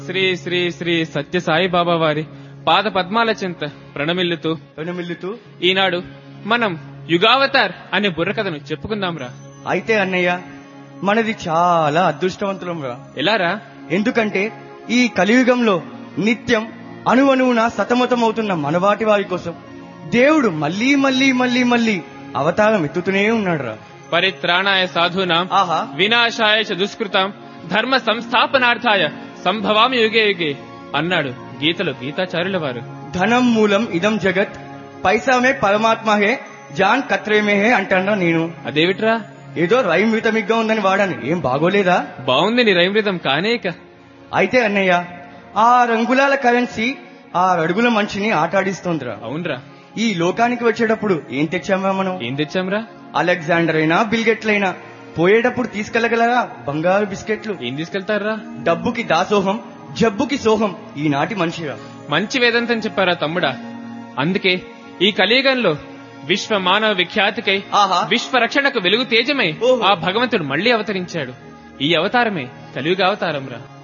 శ్రీ శ్రీ శ్రీ సత్య సాయి బాబా వారి పాద పద్మాల చింత ప్రణమిల్లుతూ వెనుమిల్లుతూ ఈనాడు మనం యుగావతార్ అనే బుర్రకథను చెప్పుకుందాంరా అయితే అన్నయ్య మనది చాలా అదృష్టవంతులం రా ఎలారా ఎందుకంటే ఈ కలియుగంలో నిత్యం అణువణువున సతమతమవుతున్న మనవాటి వారి కోసం దేవుడు మళ్ళీ మళ్ళీ మళ్ళీ మళ్ళీ అవతారం ఎత్తుతూనే ఉన్నాడు రా పరిత్రాణాయ సాధూనాం ఆహా వినాశాయ చ దుష్కృతాం ధర్మ సంస్థాపనార్థాయ సంభవామి యుగే యుగే అన్నాడు గీతలో గీతాచార్యుల వారు ధనం మూలం ఇదం జగత్ పైసామే పరమాత్మ హే జాన్ కత్రేమే హే అంటాడా నేను అదేమిట్రా ఏదో రైమ్ విటమిక్గా ఉందని వాడాను ఏం బాగోలేదా బాగుంది నీ రైమృతం కానేక అయితే అన్నయ్య ఆ రంగులాల కరెన్సీ ఆ అడుగుల మనిషిని ఆటాడిస్తోందిరా అవునరా ఈ లోకానికి వచ్చేటప్పుడు ఏం తెచ్చామా మనం ఏం తెచ్చాంరా అలెగ్జాండర్ అయినా బిల్గెట్లైనా పోయేటప్పుడు తీసుకెళ్లగలరా బంగారు బిస్కెట్లు ఏం తీసుకెళ్తారా డబ్బుకి దాసోహం జబ్బుకి సోహం ఈనాటి మనిషిరా మంచి వేదంతం చెప్పారా తమ్ముడా అందుకే ఈ కలియుగంలో విశ్వ మానవ విఖ్యాతికై ఆహా విశ్వ రక్షణకు వెలుగు తేజమై ఓహో. ఆ భగవంతుడు మళ్ళీ అవతరించాడు ఈ అవతారమే కలియుగ అవతారం రా